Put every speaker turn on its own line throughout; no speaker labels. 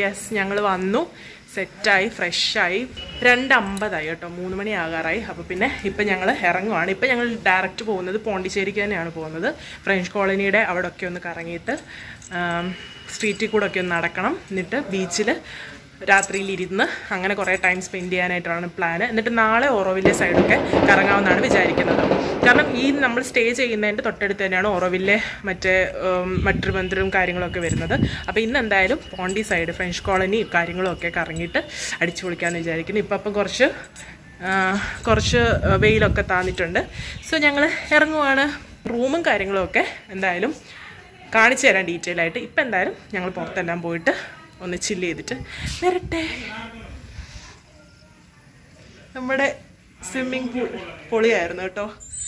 Yes ഞങ്ങൾ വന്നു സെറ്റായി ഫ്രഷായി രണ്ടമ്പതായി കേട്ടോ മൂന്ന് മണി ആകാറായി അപ്പോൾ പിന്നെ ഇപ്പം ഞങ്ങൾ ഇറങ്ങുവാണ് ഇപ്പം ഞങ്ങൾ ഡയറക്റ്റ് പോകുന്നത് പോണ്ടിച്ചേരിക്ക് തന്നെയാണ് പോകുന്നത് ഫ്രഞ്ച് കോളനിയുടെ അവിടെ ഒക്കെ ഒന്ന് കറങ്ങിയിട്ട് സ്ട്രീറ്റിൽ കൂടെ ഒക്കെ ഒന്ന് നടക്കണം എന്നിട്ട് ബീച്ചിൽ രാത്രിയിൽ ഇരുന്ന് അങ്ങനെ കുറേ ടൈം സ്പെൻഡ് ചെയ്യാനായിട്ടാണ് പ്ലാൻ എന്നിട്ട് നാളെ ഓറോവില്ലെ സൈഡൊക്കെ കറങ്ങാമെന്നാണ് വിചാരിക്കുന്നത് കാരണം ഈ നമ്മൾ സ്റ്റേ ചെയ്യുന്നതിൻ്റെ തൊട്ടടുത്ത് തന്നെയാണ് ഓറോവില്ലെ മറ്റേ മറ്റുമന്ത്രവും കാര്യങ്ങളൊക്കെ വരുന്നത് അപ്പോൾ ഇന്ന് എന്തായാലും പോണ്ടി സൈഡ് ഫ്രഞ്ച് കോളനിയും കാര്യങ്ങളും ഒക്കെ കറങ്ങിയിട്ട് അടിച്ചു പൊളിക്കാമെന്ന് വിചാരിക്കുന്നു ഇപ്പം അപ്പം കുറച്ച് ആ, കുറച്ച് വെയിലൊക്കെ താന്നിട്ടുണ്ട് സോ ഞങ്ങൾ ഇറങ്ങുവാണ് റൂമും കാര്യങ്ങളും ഒക്കെ എന്തായാലും കാണിച്ചു തരാം ഡീറ്റെയിൽ ആയിട്ട് ഇപ്പം എന്തായാലും ഞങ്ങൾ പുറത്തെല്ലാം പോയിട്ട് ഒന്ന് ചില്ല് ചെയ്തിട്ട് വരട്ടെ നമ്മുടെ സ്വിമ്മിങ് പൂൾ പൊളിയായിരുന്നു കേട്ടോ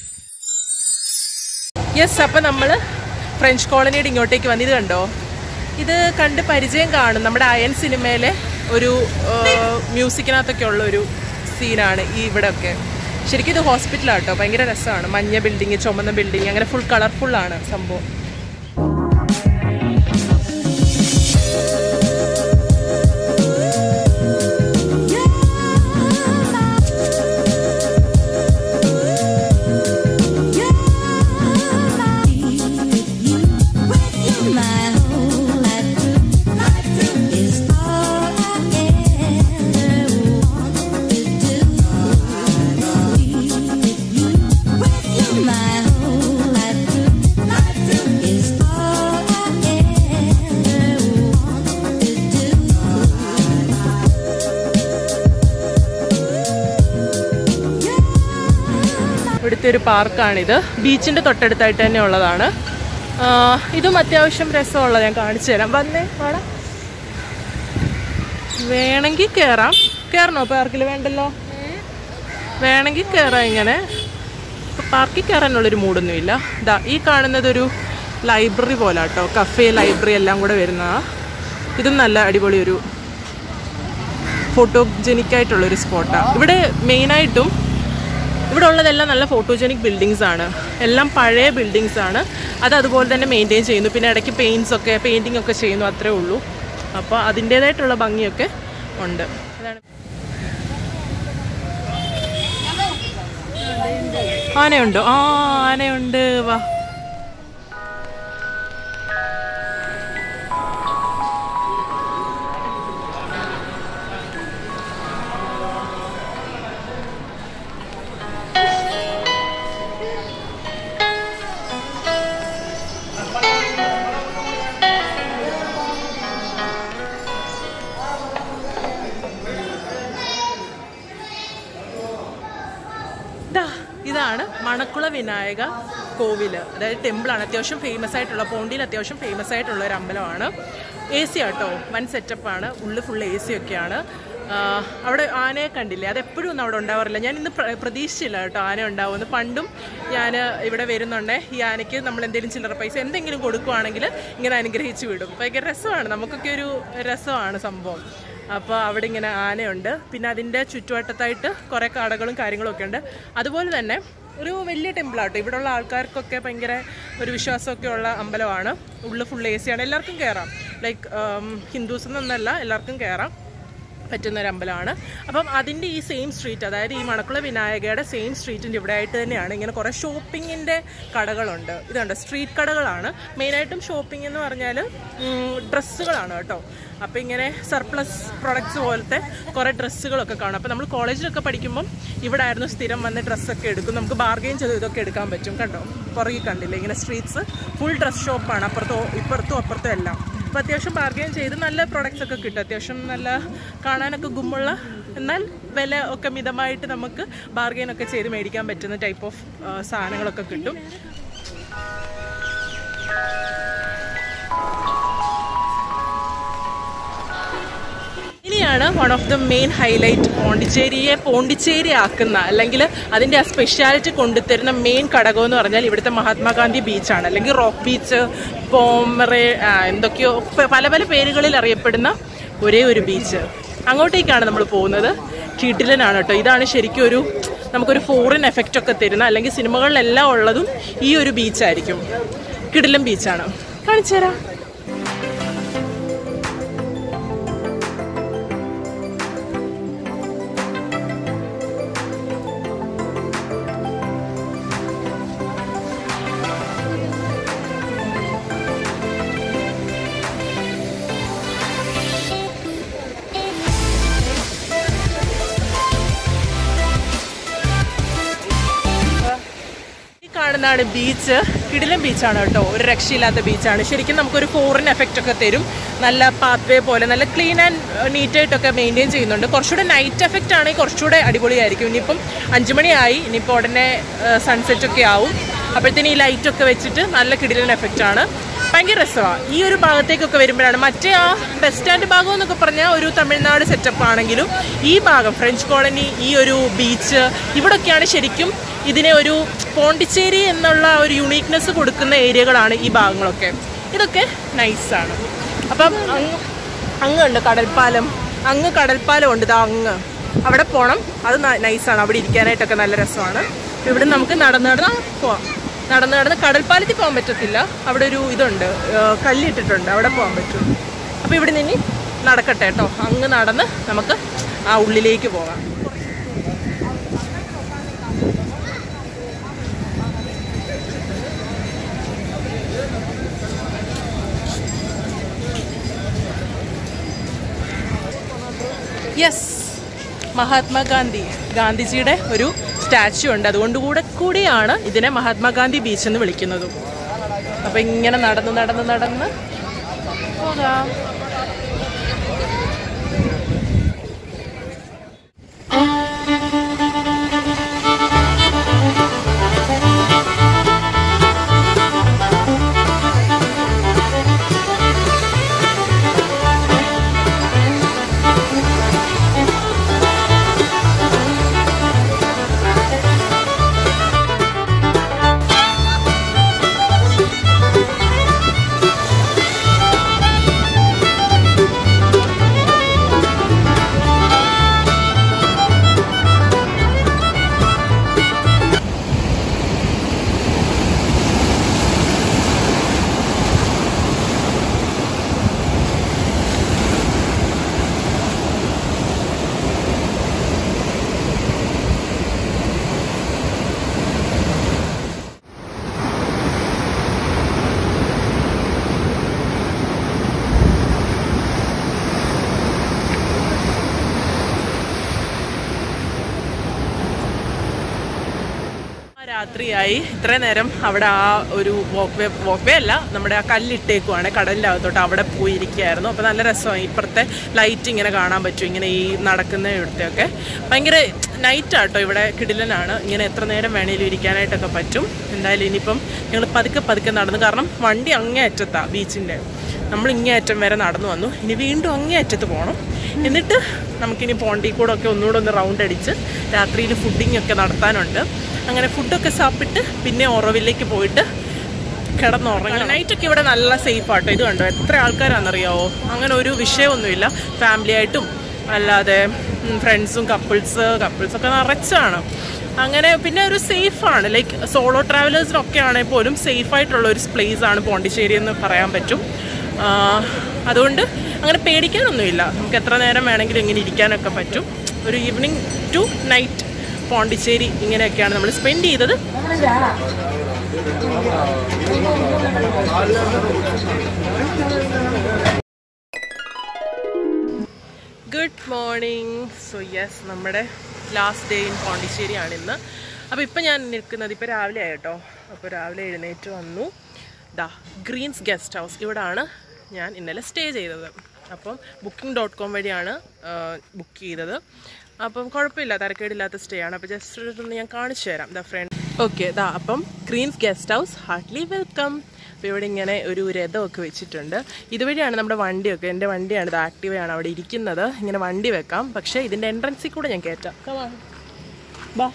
യെസ് അപ്പം നമ്മൾ ഫ്രഞ്ച് കോളനിയുടെ ഇങ്ങോട്ടേക്ക് വന്നത് കണ്ടോ ഇത് കണ്ട് പരിചയം കാണും നമ്മുടെ അയൻ സിനിമയിലെ ഒരു മ്യൂസിക്കിനകത്തൊക്കെ ഉള്ള ഒരു സീനാണ് ഈ ഇവിടെ ഒക്കെ ശരിക്കും ഇത് ഹോസ്പിറ്റലാണ് കേട്ടോ ഭയങ്കര രസമാണ് മഞ്ഞ ബിൽഡിങ് ചുമന്ന ബിൽഡിങ് അങ്ങനെ ഫുൾ കളർഫുള്ളാണ് സംഭവം ഇവിടുത്തെ ഒരു പാർക്കാണിത് ബീച്ചിൻ്റെ തൊട്ടടുത്തായിട്ട് തന്നെ ഉള്ളതാണ് ആ, ഇതും അത്യാവശ്യം രസമുള്ള ഞാൻ കാണിച്ചു തരാം വന്നേ വാടാ വേണമെങ്കിൽ കയറാം കയറണോ പാർക്കിൽ വേണ്ടല്ലോ വേണമെങ്കിൽ കയറാം ഇങ്ങനെ ഇപ്പം പാർക്കിൽ കയറാനുള്ളൊരു മൂടൊന്നുമില്ല ഇതാ ഈ കാണുന്നതൊരു ലൈബ്രറി പോലെ കേട്ടോ കഫേ ലൈബ്രറി എല്ലാം കൂടെ വരുന്ന ഇതും നല്ല അടിപൊളി ഒരു ഫോട്ടോജനിക് ആയിട്ടുള്ളൊരു സ്പോട്ടാണ് ഇവിടെ മെയിനായിട്ടും ഇവിടെ ഉള്ളതെല്ലാം നല്ല ഫോട്ടോജനിക് ബിൽഡിങ്സ് ആണ് എല്ലാം പഴയ ബിൽഡിങ്സ് ആണ് അത് അതുപോലെ തന്നെ മെയിൻറ്റെയിൻ ചെയ്യുന്നു പിന്നെ ഇടയ്ക്ക് പെയിൻസ് ഒക്കെ പെയിൻറ്റിംഗ് ഒക്കെ ചെയ്യുന്നു അത്രേ ഉള്ളൂ അപ്പോൾ അതിൻ്റേതായിട്ടുള്ള ഭംഗിയൊക്കെ ഉണ്ട് അതാണ് ആനയുണ്ടോ ആ ആനയുണ്ട് വാ ദാ, ഇതാണ് മണക്കുള വിനായക കോവില് അതായത് ടെമ്പിളാണ് അത്യാവശ്യം ഫേമസ് ആയിട്ടുള്ള പോണ്ടിയിൽ അത്യാവശ്യം ഫേമസ് ആയിട്ടുള്ള ഒരു അമ്പലമാണ് എ സി ആട്ടോ വൻ സെറ്റപ്പാണ് ഉള്ളിൽ ഫുൾ എ സി ഒക്കെയാണ് ആ, അവിടെ ആനയെ കണ്ടില്ലേ അത് എപ്പോഴും ഒന്നും അവിടെ ഉണ്ടാവാറില്ല ഞാൻ ഇന്ന് പ്ര- പ്രതീക്ഷിച്ചില്ല കേട്ടോ ആന ഉണ്ടാവുമെന്ന് പണ്ടും ഞാൻ ഇവിടെ വരുന്നുണ്ടേ ഈ ആനയ്ക്ക് നമ്മൾ എന്തെങ്കിലും ചില്ലറ പൈസ എന്തെങ്കിലും കൊടുക്കുവാണെങ്കിൽ ഇങ്ങനെ അനുഗ്രഹിച്ച് വിടും ഭയങ്കര രസമാണ് നമുക്കൊക്കെ ഒരു രസമാണ് സംഭവം അപ്പോൾ അവിടെ ഇങ്ങനെ ആനയുണ്ട് പിന്നെ അതിൻ്റെ ചുറ്റുവട്ടത്തായിട്ട് കുറേ കടകളും കാര്യങ്ങളും ഒക്കെ ഉണ്ട് അതുപോലെ തന്നെ ഒരു വലിയ ടെമ്പിളാട്ടോ ഇവിടെയുള്ള ആൾക്കാർക്കൊക്കെ ഭയങ്കര ഒരു വിശ്വാസമൊക്കെ ഉള്ള അമ്പലമാണ് ഉള്ളിൽ ഫുൾ എ സിയാണ് എല്ലാവർക്കും കയറാം ലൈക്ക് ഹിന്ദുസ് എന്നൊന്നല്ല എല്ലാവർക്കും കയറാം പറ്റുന്ന ഒരു അമ്പലമാണ് അപ്പം അതിൻ്റെ ഈ സെയിം സ്ട്രീറ്റ് അതായത് ഈ മണക്കുള വിനായകയുടെ സെയിം സ്ട്രീറ്റിൻ്റെ ഇവിടെ ആയിട്ട് തന്നെയാണ് ഇങ്ങനെ കുറേ ഷോപ്പിങ്ങിൻ്റെ കടകളുണ്ട് ഇതുണ്ട് സ്ട്രീറ്റ് കടകളാണ് മെയിനായിട്ടും ഷോപ്പിംഗ് എന്ന് പറഞ്ഞാൽ ഡ്രസ്സുകളാണ് കേട്ടോ അപ്പോൾ ഇങ്ങനെ സർപ്ലസ് പ്രൊഡക്ട്സ് പോലത്തെ കുറേ ഡ്രസ്സുകളൊക്കെ കാണും അപ്പോൾ നമ്മൾ കോളേജിലൊക്കെ പഠിക്കുമ്പം ഇവിടെ ആയിരുന്നു സ്ഥിരം വന്ന് ഡ്രസ്സൊക്കെ എടുക്കും നമുക്ക് ബാർഗെയിൻ ചെയ്ത് ഇതൊക്കെ എടുക്കാൻ പറ്റും കണ്ടോ പുറകിൽ കണ്ടില്ലേ ഇങ്ങനെ സ്ട്രീറ്റ്സ് ഫുൾ ഡ്രസ് ഷോപ്പാണ് അപ്പുറത്തോ ഇപ്പുറത്തും അപ്പുറത്തും എല്ലാം അപ്പോൾ അത്യാവശ്യം ബാർഗെയിൻ ചെയ്ത് നല്ല പ്രോഡക്റ്റ്സ് ഒക്കെ കിട്ടും അത്യാവശ്യം നല്ല കാണാനൊക്കെ ഗുമ്മുള്ള എന്നാൽ വില ഒക്കെ മിതമായിട്ട് നമുക്ക് ബാർഗെയിൻ ഒക്കെ ചെയ്ത് മേടിക്കാൻ പറ്റുന്ന ടൈപ്പ് ഓഫ് സാധനങ്ങളൊക്കെ കിട്ടും ഇനിയാണ് one of the main highlight പോണ്ടിച്ചേരിയെ പോണ്ടിച്ചേരി ആക്കുന്ന അല്ലെങ്കിൽ അതിൻ്റെ ആ സ്പെഷ്യാലിറ്റി കൊണ്ടുതരുന്ന മെയിൻ ഘടകം എന്ന് പറഞ്ഞാൽ ഇവിടുത്തെ മഹാത്മാഗാന്ധി ബീച്ചാണ് അല്ലെങ്കിൽ റോക്ക് ബീച്ച് പോമറെ ആ, എന്തൊക്കെയോ പ- പല പല പേരുകളിൽ അറിയപ്പെടുന്ന ഒരേ ഒരു ബീച്ച് അങ്ങോട്ടേക്കാണ് നമ്മൾ പോകുന്നത് കിടിലനാണ് കേട്ടോ ഇതാണ് ശരിക്കും ഒരു നമുക്കൊരു ഫോറിൻ എഫക്റ്റ് ഒക്കെ തരുന്ന അല്ലെങ്കിൽ സിനിമകളിലെല്ലാം ഉള്ളതും ഈ ഒരു ബീച്ചായിരിക്കും കിടിലൻ ബീച്ചാണ് കാണിച്ചു തരാം കാണുന്നതാണ് ബീച്ച് കിടിലം ബീച്ചാണ് കേട്ടോ ഒരു രക്ഷയില്ലാത്ത ബീച്ചാണ് ശരിക്കും നമുക്കൊരു ഫോറിൻ എഫക്റ്റ് ഒക്കെ തരും നല്ല പാത്വേ പോലെ നല്ല ക്ലീൻ ആൻഡ് നീറ്റ് ആയിട്ടൊക്കെ മെയിൻറ്റെയിൻ ചെയ്യുന്നുണ്ട് കുറച്ചുകൂടെ നൈറ്റ് എഫക്റ്റ് ആണെങ്കിൽ കുറച്ചുകൂടെ അടിപൊളിയായിരിക്കും ഇനിയിപ്പം അഞ്ച് മണിയായി ഇനിയിപ്പോൾ ഉടനെ സൺസെറ്റ് ഒക്കെ ആവും അപ്പോഴത്തേന് ഈ ലൈറ്റ് ഒക്കെ വെച്ചിട്ട് നല്ല കിടിലൻ എഫക്റ്റ് ആണ് ഭയങ്കര രസമാണ് ഈ ഒരു ഭാഗത്തേക്കൊക്കെ വരുമ്പോഴാണ് മറ്റേ ആ ബസ് സ്റ്റാൻഡ് ഭാഗം എന്നൊക്കെ പറഞ്ഞാൽ ഒരു തമിഴ്നാട് സെറ്റപ്പ് ആണെങ്കിലും ഈ ഭാഗം ഫ്രഞ്ച് കോളനി ഈ ഒരു ബീച്ച് ഇവിടൊക്കെയാണ് ശരിക്കും ഇതിനെ ഒരു പോണ്ടിച്ചേരി എന്നുള്ള ഒരു യുണീക്നെസ് കൊടുക്കുന്ന ഏരിയകളാണ് ഈ ഭാഗങ്ങളൊക്കെ ഇതൊക്കെ നൈസാണ് അപ്പം അങ്ങ് അങ്ങുണ്ട് കടൽപ്പാലം അങ്ങ് കടൽപ്പാലം ഉണ്ട് ഇതാ അങ്ങ് അവിടെ പോകണം അത് നൈസാണ് അവിടെ ഇരിക്കാനായിട്ടൊക്കെ നല്ല രസമാണ് ഇവിടെ നമുക്ക് നടന്ന് നടന്ന് പോവാം നടന്ന് നടന്ന് കടൽപ്പാലത്തിൽ പോകാൻ പറ്റത്തില്ല അവിടെ ഒരു ഇതുണ്ട് ആ, കല്ലിട്ടിട്ടുണ്ട് അവിടെ പോകാൻ പറ്റും അപ്പോൾ ഇവിടെ നിന്ന് നടക്കട്ടെ കേട്ടോ അങ്ങ് നടന്ന് നമുക്ക് ആ ഉള്ളിലേക്ക് പോകാം യെസ് മഹാത്മാഗാന്ധി ഗാന്ധിജിയുടെ ഒരു സ്റ്റാച്യു ഉണ്ട് അതുകൊണ്ട് കൂടെ കൂടിയാണ് ഇതിനെ മഹാത്മാഗാന്ധി ബീച്ച് എന്ന് വിളിക്കുന്നതും അപ്പൊ ഇങ്ങനെ നടന്ന് നടന്ന് നടന്ന് പോകാം രാത്രിയായി ഇത്രയും നേരം അവിടെ ആ ഒരു വോക്ക് വേ വോക്ക് വേ അല്ല നമ്മുടെ ആ കല്ലിട്ടേക്കുവാണ് കടലിൻ്റെ അകത്തോട്ട് അവിടെ പോയിരിക്കുകയായിരുന്നു അപ്പോൾ നല്ല രസമായി ഇപ്പുറത്തെ ലൈറ്റ് ഇങ്ങനെ കാണാൻ പറ്റും ഇങ്ങനെ ഈ നടക്കുന്ന ഇവിടുത്തെയൊക്കെ ഭയങ്കര നൈറ്റ് ആട്ടോ ഇവിടെ കിടിലനാണ് ഇങ്ങനെ എത്ര നേരം വേണേലും ഇരിക്കാനായിട്ടൊക്കെ പറ്റും എന്തായാലും ഇനിയിപ്പം ഞങ്ങൾ പതുക്കെ പതുക്കെ നടന്നു കാരണം വണ്ടി അങ്ങേ അറ്റത്താണ് ബീച്ചിൻ്റെ നമ്മൾ ഇങ്ങേ അറ്റം വരെ നടന്നു വന്നു ഇനി വീണ്ടും അങ്ങേ അറ്റത്ത് പോകണം എന്നിട്ട് നമുക്കിനി പോണ്ടി കൂടെ ഒക്കെ ഒന്നുകൂടെ ഒന്ന് റൗണ്ട് അടിച്ച് രാത്രിയിൽ ഫുഡിങ് ഒക്കെ നടത്താനുണ്ട് അങ്ങനെ ഫുഡൊക്കെ സാപ്പിട്ട് പിന്നെ ഓറോവിലേക്ക് പോയിട്ട് കിടന്നുറങ്ങണം നൈറ്റൊക്കെ ഇവിടെ നല്ല സേഫ് ആട്ടോ ഇത് കണ്ടോ എത്ര ആൾക്കാരാണെന്നറിയാവോ അങ്ങനെ ഒരു വിഷയമൊന്നുമില്ല ഫാമിലി ആയിട്ടും അല്ലാതെ ഫ്രണ്ട്സും കപ്പിൾസ് കപ്പിൾസൊക്കെ നിറച്ചാണ് അങ്ങനെ പിന്നെ ഒരു സേഫാണ് ലൈക്ക് സോളോ ട്രാവലേഴ്സിനൊക്കെ ആണെങ്കിൽ പോലും സേഫ് ആയിട്ടുള്ള ഒരു പ്ലേസ് ആണ് പോണ്ടിച്ചേരി എന്ന് പറയാൻ പറ്റും ആ, അതുകൊണ്ട് അങ്ങനെ പേടിക്കാനൊന്നുമില്ല നമുക്ക് എത്ര നേരം വേണമെങ്കിലും ഇങ്ങനെ ഇരിക്കാനൊക്കെ പറ്റും ഒരു ഈവനിങ് ടു നൈറ്റ് പോണ്ടിച്ചേരി ഇങ്ങനെയൊക്കെയാണ് നമ്മൾ സ്പെൻഡ് ചെയ്തത് ഗുഡ് മോർണിംഗ് സോ യെസ് നമ്മുടെ ലാസ്റ്റ് ഡേ ഇൻ പോണ്ടിച്ചേരിയാണ് ഇന്ന് അപ്പോൾ ഇപ്പം ഞാൻ നിൽക്കുന്നത് ഇപ്പോൾ രാവിലെ ആയിട്ടോ അപ്പോൾ രാവിലെ എഴുന്നേറ്റ് വന്നു ദാ ഗ്രീൻസ് ഗസ്റ്റ് ഹൗസ് ഇവിടാണ് ഞാൻ ഇന്നലെ സ്റ്റേ ചെയ്തത് അപ്പം ബുക്കിംഗ് ഡോട്ട് കോം വഴിയാണ് ബുക്ക് ചെയ്തത് അപ്പം കുഴപ്പമില്ല തരക്കേടില്ലാത്ത സ്റ്റേ ആണ് അപ്പോൾ ജസ്റ്റ് ഒന്ന് ഞാൻ കാണിച്ചു തരാം ദ ഫ്രണ്ട് ഓക്കെ ദാ അപ്പം Greens guest house heartily welcome അപ്പോൾ ഇവിടെ ഇങ്ങനെ ഒരു രഥമൊക്കെ വെച്ചിട്ടുണ്ട് ഇതുവഴിയാണ് നമ്മുടെ വണ്ടിയൊക്കെ എൻ്റെ വണ്ടിയാണ് ഇത് ആക്റ്റീവയാണ് അവിടെ ഇരിക്കുന്നത് ഇങ്ങനെ വണ്ടി വെക്കാം പക്ഷേ ഇതിൻ്റെ എൻട്രൻസിൽ കൂടെ ഞാൻ കയറ്റാം Come on. ബാ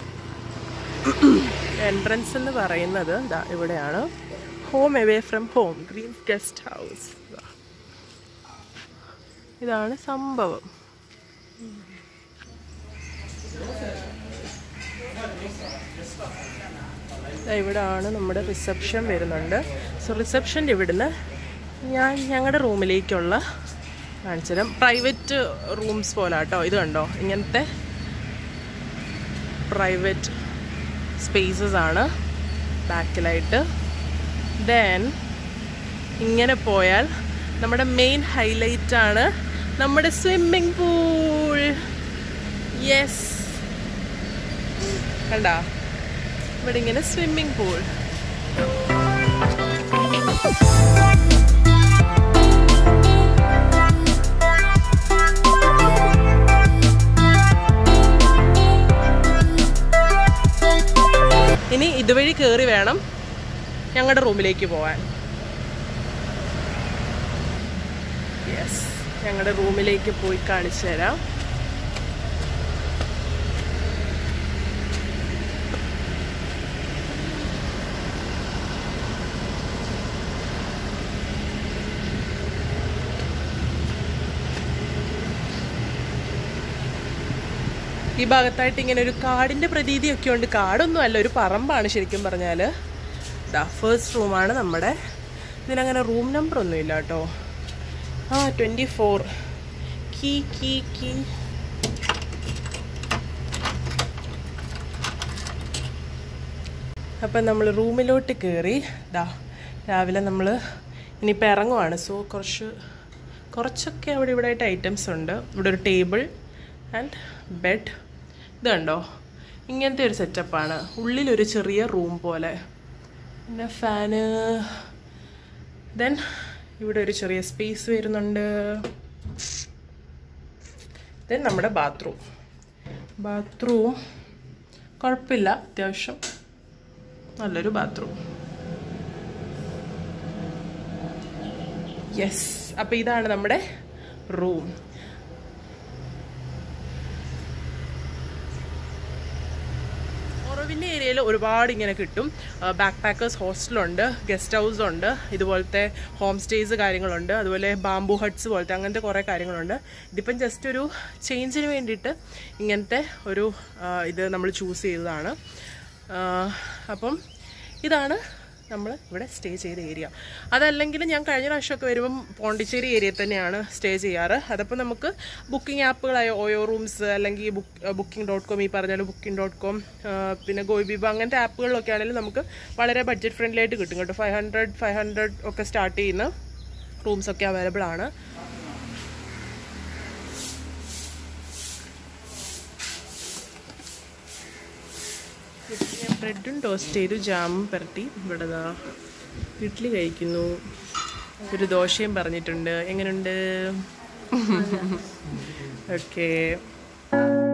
എൻട്രൻസ് എന്ന് പറയുന്നത് ദാ ഇവിടെയാണ് home away from home Greens guest house ഇതാണ് സംഭവം ദാ ഇവിടാണ് നമ്മുടെ റിസപ്ഷൻ വരുന്നുണ്ട് സോ റിസപ്ഷൻ്റെ ഇവിടുന്ന് ഞാൻ ഞങ്ങളുടെ റൂമിലേക്കുള്ള കാണിച്ചുതരാം പ്രൈവറ്റ് റൂംസ് പോലെ കേട്ടോ ഇത് കണ്ടോ ഇങ്ങനത്തെ പ്രൈവറ്റ് സ്പേസസ് ആണ് ബാക്കിലായിട്ട് ദെൻ ഇങ്ങനെ പോയാൽ നമ്മുടെ മെയിൻ ഹൈലൈറ്റ് ആണ് നമ്മുടെ സ്വിമ്മിംഗ് പൂൾ യെസ് കണ്ട ഇവിടെ ഇങ്ങനെ സ്വിമ്മിംഗ് പൂൾ ഇനി ഇതുവഴി കയറി വേണം ഞങ്ങളുടെ റൂമിലേക്ക് പോവാൻ യെസ് ഞങ്ങളുടെ റൂമിലേക്ക് പോയി കാണിച്ചു തരാം ഈ ഭാഗത്തായിട്ട് ഇങ്ങനെ ഒരു കാടിൻ്റെ പ്രതീതിയൊക്കെ ഉണ്ട് കാടൊന്നും അല്ല ഒരു പറമ്പാണ് ശരിക്കും പറഞ്ഞാൽ ദാ ഫേസ്റ്റ് റൂമാണ് നമ്മുടെ ഇതിനങ്ങനെ റൂം നമ്പർ ഒന്നും ഇല്ല കേട്ടോ ആ twenty four key key key അപ്പം നമ്മൾ റൂമിലോട്ട് കയറി ദാ രാവിലെ നമ്മൾ ഇനിയിപ്പോൾ ഇറങ്ങുവാണ് സോ കുറച്ച് കുറച്ചൊക്കെ അവിടെ ഇവിടെ ആയിട്ട് ഐറ്റംസ് ഉണ്ട് ഇവിടെ ഒരു ടേബിൾ ആൻഡ് ബെഡ് ഇത് കണ്ടോ ഇങ്ങനത്തെ ഒരു സെറ്റപ്പാണ് ഉള്ളിലൊരു ചെറിയ റൂം പോലെ പിന്നെ ഫാന് ദെൻ ഇവിടെ ഒരു ചെറിയ സ്പേസ് വരുന്നുണ്ട് ദെൻ നമ്മുടെ ബാത്റൂം ബാത്റൂം കുഴപ്പമില്ല അത്യാവശ്യം നല്ലൊരു ബാത്റൂം യെസ് അപ്പോൾ ഇതാണ് നമ്മുടെ റൂം ഓറോവിൻ്റെ ഏരിയയിൽ ഒരുപാട് ഇങ്ങനെ കിട്ടും ബാക്ക് പാക്കേഴ്സ് ഹോസ്റ്റലുണ്ട് ഗസ്റ്റ് ഹൗസ് ഉണ്ട് ഇതുപോലത്തെ ഹോം സ്റ്റേസ് കാര്യങ്ങളുണ്ട് അതുപോലെ ബാംബു ഹട്ട്സ് പോലത്തെ അങ്ങനത്തെ കുറേ കാര്യങ്ങളുണ്ട് ഇതിപ്പം ജസ്റ്റ് ഒരു ചേഞ്ചിന് വേണ്ടിയിട്ട് ഇങ്ങനത്തെ ഒരു ആ, ഇത് നമ്മൾ ചൂസ് ചെയ്തതാണ് ആ, അപ്പം ഇതാണ് നമ്മൾ ഇവിടെ സ്റ്റേ ചെയ്ത ഏരിയ അതല്ലെങ്കിൽ ഞാൻ കഴിഞ്ഞ പ്രാവശ്യമൊക്കെ വരുമ്പം പോണ്ടിച്ചേരി ഏരിയയിൽ തന്നെയാണ് സ്റ്റേ ചെയ്യാറ് അതപ്പോൾ നമുക്ക് ബുക്കിംഗ് ആപ്പുകളായ ഓയോ റൂംസ് അല്ലെങ്കിൽ ബുക്ക് ബുക്കിംഗ് ഡോട്ട് കോം ഈ പറഞ്ഞാൽ ബുക്കിംഗ് ഡോട്ട് കോം പിന്നെ ഗോയിബിബ അങ്ങനത്തെ ആപ്പുകളിലൊക്കെ ആണെങ്കിലും നമുക്ക് വളരെ ബഡ്ജറ്റ് ഫ്രണ്ട്ലി ആയിട്ട് കിട്ടും കേട്ടോ ഫൈവ് ഹൺഡ്രഡ് ഫൈവ് ഹൺഡ്രഡ് ഒക്കെ സ്റ്റാർട്ട് ചെയ്യുന്ന റൂംസ് ഒക്കെ അവൈലബിൾ ആണ് ഞാൻ ബ്രെഡും ടോസ്റ്റ് ചെയ്തു ജാമും പുരട്ടി ഇവിടെ ദാ ഇഡ്ഡലി കഴിക്കുന്നു ഒരു ദോശയും പറഞ്ഞിട്ടുണ്ട് എങ്ങനെയുണ്ട് ഓക്കേ